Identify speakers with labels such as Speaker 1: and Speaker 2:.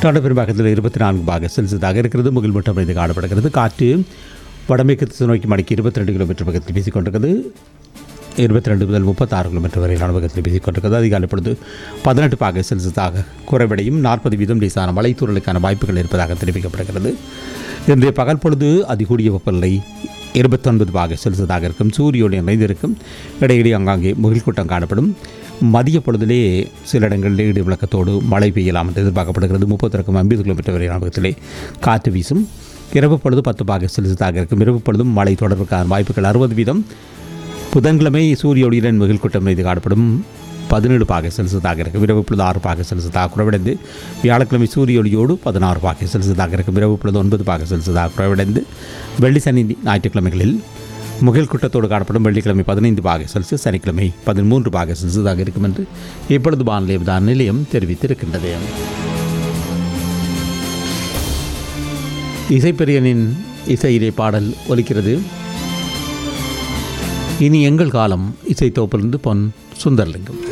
Speaker 1: டாண்டா பெரும்பாக்கத்தில் இருபத்தி நான்கு பாக செல்சியஸாக இருக்கிறது முகில் மட்டம் இது காணப்படுகிறது காற்று வடமேற்கு திசை நோக்கி மணிக்கு இருபத்தி ரெண்டு கிலோமீட்டர் பக்கத்தில் வீசிக்கொண்டிருக்கிறது இருபத்தி ரெண்டு முதல் முப்பத்தாறு கிலோமீட்டர் வரையிலான வேகத்தில் வீசிக்கொண்டிருக்கிறது அதிகாலை பொழுது பதினெட்டு பாக செல்சியஸாக குறைவடையும் நாற்பது வீதம் லேசான மலைத்தூரலுக்கான வாய்ப்புகள் இருப்பதாக தெரிவிக்கப்படுகிறது இன்றைய பகல் பொழுது அதிகூடிய வெப்பநிலை இருபத்தொன்பது பாக செல்சியஸாக இருக்கும் சூரியோடு நிறைந்திருக்கும் இடையிடையே அங்காங்கே முகில் கூட்டம் காணப்படும் மதிய பொழுதிலே சில இடங்களில் இடி விளக்கத்தோடு மழை பெய்யலாம் என்று எதிர்பார்க்கப்படுகிறது முப்பத்திற்கும் ஐம்பது கிலோமீட்டர் வரையிலான வேகத்திலே காற்று வீசும் இரவு பொழுது பத்து பாக செல்சியஸாக இருக்கும் இரவு பொழுதும் மழை தொடர்புக்கான வாய்ப்புகள் அறுபது வீதம் புதன்கிழமை சூரிய ஒளியுடன் மிகில் கூட்டம் மீது காணப்படும் பதினேழு பாகை செல்சியஸாக இருக்கும் இரவு பொழுது ஆறு பாகை செல்சியஸாக குறைவடைந்து வியாழக்கிழமை சூரிய ஒளியோடு பதினாறு பாகை செல்சியஸாக இருக்கும் இரவு பொழுது ஒன்பது பாகை செல்சியஸாக குறைவடைந்து வெள்ளி சனி ஞாயிற்றுக்கிழமைகளில் முகில் கூட்டத்தோடு காணப்படும் வெள்ளிக்கிழமை பதினைந்து பாகை செல்சியஸ் சனிக்கிழமை பதிமூன்று பாகை செல்சியஸாக இருக்கும் என்று இப்பொழுது வானிலை தான் நிலையம் தெரிவித்திருக்கின்றது இசைப்பெரியனின் இசையிலே பாடல் ஒலிக்கிறது இனி எங்கள் காலம் இசைத்தோப்பிலிருந்து பொன் சுந்தர்லிங்கம்